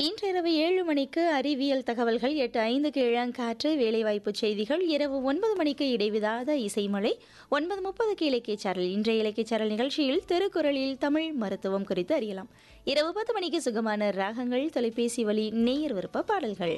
இன்றிரவு ஏழு மணிக்கு அறிவியல் தகவல்கள் எட்டு ஐந்துக்கு இளங்காற்று வேலைவாய்ப்பு செய்திகள் இரவு ஒன்பது மணிக்கு இடைவிடாத இசைமழை ஒன்பது முப்பதுக்கு இலக்கிய சாரல் இன்றைய இலக்கிய சாரல் நிகழ்ச்சியில் திருக்குறளில் தமிழ் மருத்துவம் குறித்து அறியலாம் இரவு பத்து மணிக்கு சுகமான ராகங்கள் தொலைபேசி வழி நேயர் விருப்ப பாடல்கள்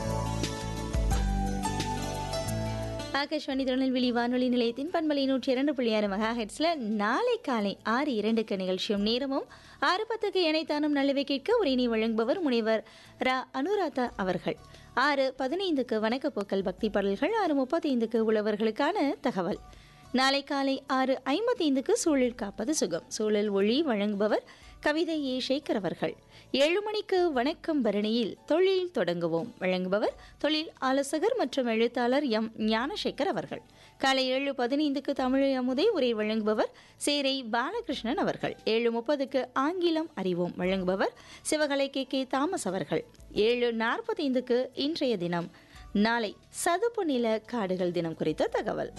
ஆகாஷ்வாணி திருநெல்வேலி வானொலி நிலையத்தின் பண்பலை நூற்றி இரண்டு புள்ளி ஆறு மெகா ஹெட்ஸ்ல நாளை காலை ஆறு இரண்டுக்கு நிகழ்ச்சியும் நேரமும் ஆறு பத்துக்கு இணைத்தானும் நல்லவை கேட்க உரையினை வழங்குபவர் முனைவர் ரா அனுராதா அவர்கள் ஆறு பதினைந்துக்கு வணக்கப்போக்கல் பக்தி பாடல்கள் ஆறு முப்பத்தைந்துக்கு உழவர்களுக்கான தகவல் நாளை காலை ஆறு ஐம்பத்தைந்துக்கு சூழல் காப்பது சுகம் சூழல் ஒளி வழங்குபவர் கவிதை ஏ சேகர் அவர்கள் ஏழு மணிக்கு வணக்கம் பரணியில் தொழில் தொடங்குவோம் வழங்குபவர் தொழில் ஆலோசகர் மற்றும் எழுத்தாளர் எம் ஞானசேகர் அவர்கள் காலை ஏழு பதினைந்துக்கு தமிழ் அமுதை உரை வழங்குபவர் சேரை பாலகிருஷ்ணன் அவர்கள் ஏழு முப்பதுக்கு ஆங்கிலம் அறிவோம் வழங்குபவர் சிவகலை கே கே தாமஸ் அவர்கள் ஏழு நாற்பத்தைந்துக்கு இன்றைய தினம் நாளை சதுப்பு நில காடுகள் தினம் குறித்த தகவல்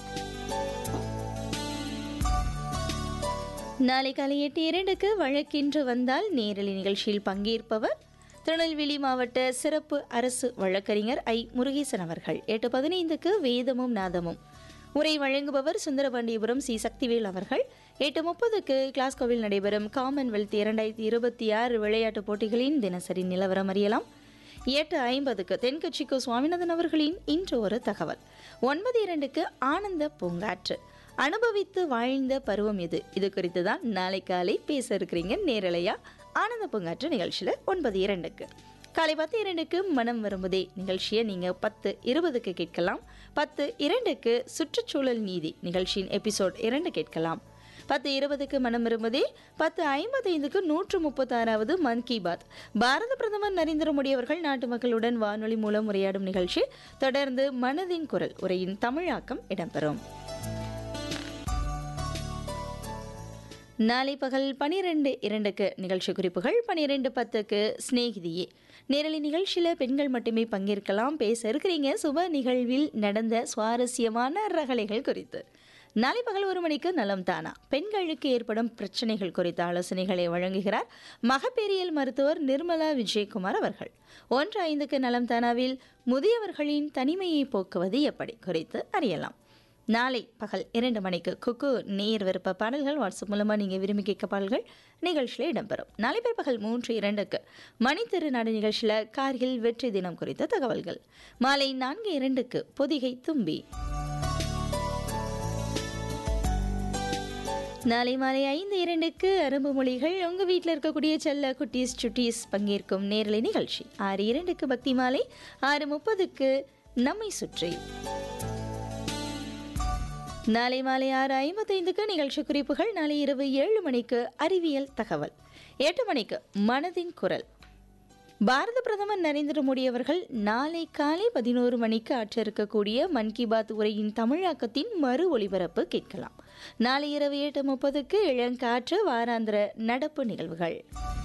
நாளை காலை எட்டு இரண்டுக்கு வழக்கின்று வந்தால் நேரலை நிகழ்ச்சியில் பங்கேற்பவர் திருநெல்வேலி மாவட்ட சிறப்பு அரசு வழக்கறிஞர் ஐ முருகேசன் அவர்கள் எட்டு பதினைந்துக்கு வேதமும் நாதமும் உரை வழங்குபவர் சுந்தரபாண்டியபுரம் சி சக்திவேல் அவர்கள் எட்டு முப்பதுக்கு கிளாஸ்கோவில் நடைபெறும் காமன்வெல்த் இரண்டாயிரத்தி இருபத்தி ஆறு விளையாட்டுப் போட்டிகளின் தினசரி நிலவரம் அறியலாம் எட்டு ஐம்பதுக்கு தென்கட்சிக்கு சுவாமிநாதன் அவர்களின் இன்று ஒரு தகவல் ஒன்பது இரண்டுக்கு ஆனந்த பூங்காற்று அனுபவித்து வாழ்ந்த பருவம் இது இது குறித்து தான் நாளை காலை பேச இருக்கிறீங்க நேரலையா ஆனந்த பூங்காற்று நிகழ்ச்சியில் ஒன்பது இரண்டுக்கு காலை பத்து இரண்டுக்கு மனம் வரும்பதே நிகழ்ச்சியை நீங்கள் பத்து இருபதுக்கு கேட்கலாம் பத்து இரண்டுக்கு சுற்றுச்சூழல் நீதி நிகழ்ச்சியின் எபிசோட் இரண்டு கேட்கலாம் பத்து இருபதுக்கு மனம் வரும்பதே பத்து ஐம்பத்தைந்துக்கு நூற்று முப்பத்தாறாவது மன் கி பாத் பாரத பிரதமர் நரேந்திர மோடி அவர்கள் நாட்டு மக்களுடன் வானொலி மூலம் உரையாடும் நிகழ்ச்சி தொடர்ந்து மனதின் குரல் உரையின் தமிழாக்கம் இடம்பெறும் நாளை பகல் பனிரெண்டு இரண்டுக்கு நிகழ்ச்சி குறிப்புகள் பனிரெண்டு பத்துக்கு சிநேகிதியே நேரலை நிகழ்ச்சியில் பெண்கள் மட்டுமே பங்கேற்கலாம் பேச இருக்கிறீங்க சுப நிகழ்வில் நடந்த சுவாரஸ்யமான ரகலைகள் குறித்து நாளை பகல் ஒரு மணிக்கு நலம் தானா பெண்களுக்கு ஏற்படும் பிரச்சனைகள் குறித்த ஆலோசனைகளை வழங்குகிறார் மகப்பேரியல் மருத்துவர் நிர்மலா விஜயகுமார் அவர்கள் ஒன்று ஐந்துக்கு நலம் தானாவில் முதியவர்களின் தனிமையை போக்குவது எப்படி குறித்து அறியலாம் நாளை பகல் இரண்டு மணிக்கு குக்கு நேர் விருப்ப பாடல்கள் வாட்ஸ்அப் மூலமாக நீங்கள் விரும்பி கேட்க பாடல்கள் நிகழ்ச்சியில் இடம்பெறும் நாளை பிற்பகல் மூன்று இரண்டுக்கு மணி திருநாடு நிகழ்ச்சியில் கார்கில் வெற்றி தினம் குறித்த தகவல்கள் மாலை நான்கு இரண்டுக்கு பொதிகை தும்பி நாளை மாலை ஐந்து இரண்டுக்கு அரும்பு மொழிகள் உங்கள் வீட்டில் இருக்கக்கூடிய செல்ல குட்டீஸ் சுட்டீஸ் பங்கேற்கும் நேரலை நிகழ்ச்சி ஆறு இரண்டுக்கு பக்தி மாலை ஆறு முப்பதுக்கு நம்மை சுற்றி நாளை மாலை ஆறு ஐம்பத்தைந்துக்கு நிகழ்ச்சி குறிப்புகள் நாளை இரவு ஏழு மணிக்கு அறிவியல் தகவல் எட்டு மணிக்கு மனதின் குரல் பாரத பிரதமர் நரேந்திர மோடி அவர்கள் நாளை காலை பதினோரு மணிக்கு ஆற்ற இருக்கக்கூடிய மன் கி பாத் உரையின் தமிழாக்கத்தின் மறு ஒளிபரப்பு கேட்கலாம் நாளை இரவு எட்டு முப்பதுக்கு இளங்காற்று வாராந்திர நடப்பு நிகழ்வுகள்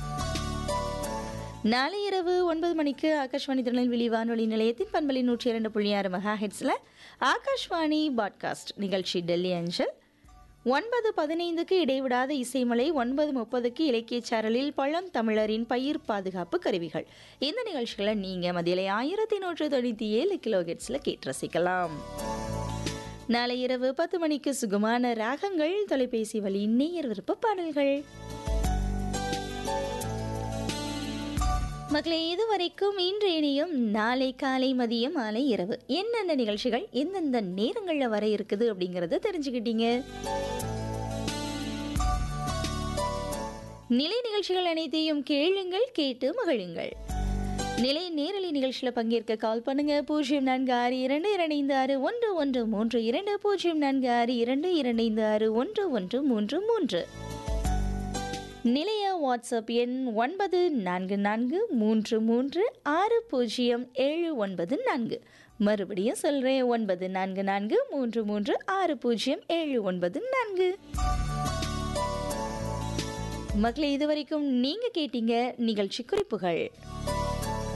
நாளை இரவு ஒன்பது மணிக்கு ஆகாஷ்வாணி திருநெல்வேலி வானொலி நிலையத்தின் பண்பலி நூற்றி இரண்டு புள்ளி ஆறு மெகா ஹெட்ஸில் ஆகாஷ்வாணி பாட்காஸ்ட் நிகழ்ச்சி டெல்லி அஞ்சல் ஒன்பது பதினைந்துக்கு இடைவிடாத இசைமலை ஒன்பது முப்பதுக்கு இலக்கிய சாரலில் பழம் தமிழரின் பயிர் பாதுகாப்பு கருவிகள் இந்த நிகழ்ச்சிகளை நீங்கள் மதியலை ஆயிரத்தி நூற்று தொண்ணூற்றி ஏழு கிலோ ஹெட்ஸில் கேட்டு ரசிக்கலாம் நாளை இரவு பத்து மணிக்கு சுகமான ராகங்கள் தொலைபேசி வழி நேயர் விருப்ப பாடல்கள் மக்களே இதுவரைக்கும் இன்று இனியும் நாளை காலை மதியம் மாலை இரவு என்னென்ன நிகழ்ச்சிகள் எந்தெந்த நேரங்களில் வர இருக்குது அப்படிங்கிறத தெரிஞ்சுக்கிட்டீங்க நிலை நிகழ்ச்சிகள் அனைத்தையும் கேளுங்கள் கேட்டு மகிழுங்கள் நிலை நேரலை நிகழ்ச்சியில் பங்கேற்க கால் பண்ணுங்க பூஜ்ஜியம் நான்கு ஆறு இரண்டு இரண்டு ஐந்து ஆறு ஒன்று ஒன்று மூன்று இரண்டு பூஜ்ஜியம் நான்கு ஆறு இரண்டு இரண்டு ஐந்து ஆறு ஒன்று ஒன்று மூன்று மூன்று நிலைய வாட்ஸ்அப் எண் ஒன்பது நான்கு நான்கு மூன்று மூன்று ஆறு பூஜ்ஜியம் ஏழு ஒன்பது நான்கு மறுபடியும் சொல்கிறேன் ஒன்பது நான்கு நான்கு மூன்று மூன்று ஆறு பூஜ்ஜியம் ஏழு ஒன்பது நான்கு மக்களை இதுவரைக்கும் நீங்கள் கேட்டீங்க நிகழ்ச்சி குறிப்புகள்